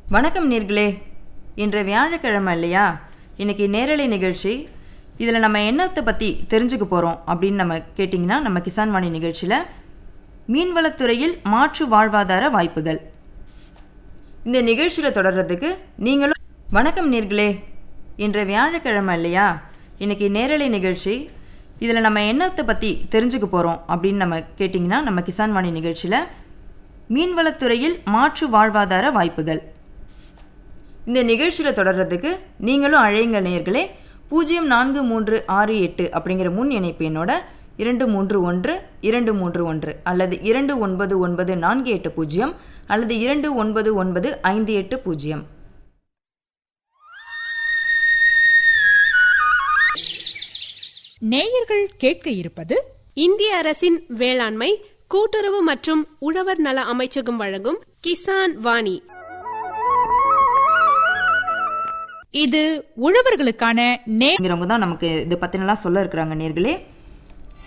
வணக்கம் நேர்களே இன்று வியாழக்கிழமை இல்லையா இன்னைக்கு நேரலை நிகழ்ச்சி இதில் நம்ம என்னத்தை பற்றி தெரிஞ்சுக்க போகிறோம் அப்படின்னு நம்ம கேட்டிங்கன்னா நம்ம கிசான் வாணி நிகழ்ச்சியில் மீன்வளத்துறையில் மாற்று வாழ்வாதார வாய்ப்புகள் இந்த நிகழ்ச்சியில் தொடர்றதுக்கு நீங்களும் வணக்கம் நேர்களே இன்று வியாழக்கிழமை இல்லையா இன்னைக்கு நேரலை நிகழ்ச்சி இதில் நம்ம என்னத்தை பற்றி தெரிஞ்சுக்க போகிறோம் அப்படின்னு நம்ம கேட்டிங்கன்னா நம்ம கிசான் வாணி நிகழ்ச்சியில் மீன்வளத்துறையில் மாற்று வாழ்வாதார வாய்ப்புகள் இந்த நிகழ்ச்சியில் தொடர்றதுக்கு நீங்களும் அழையுங்கள் நேயர்களே பூஜ்ஜியம் நான்கு மூன்று ஆறு எட்டு அப்படிங்கிற முன் இணைப்பு எண்ணோட இரண்டு மூன்று ஒன்று இரண்டு மூன்று ஒன்று அல்லது இரண்டு ஒன்பது ஒன்பது நான்கு எட்டு பூஜ்ஜியம் அல்லது இரண்டு ஒன்பது ஒன்பது ஐந்து எட்டு பூஜ்ஜியம் நேயர்கள் கேட்க இருப்பது இந்திய அரசின் வேளாண்மை கூட்டுறவு மற்றும் உழவர் நல அமைச்சகம் வழங்கும் கிசான் வாணி இது உழவர்களுக்கான நே அப்படிங்கிறவங்க தான் நமக்கு இது பற்றினலாம் சொல்ல இருக்கிறாங்க நேர்களே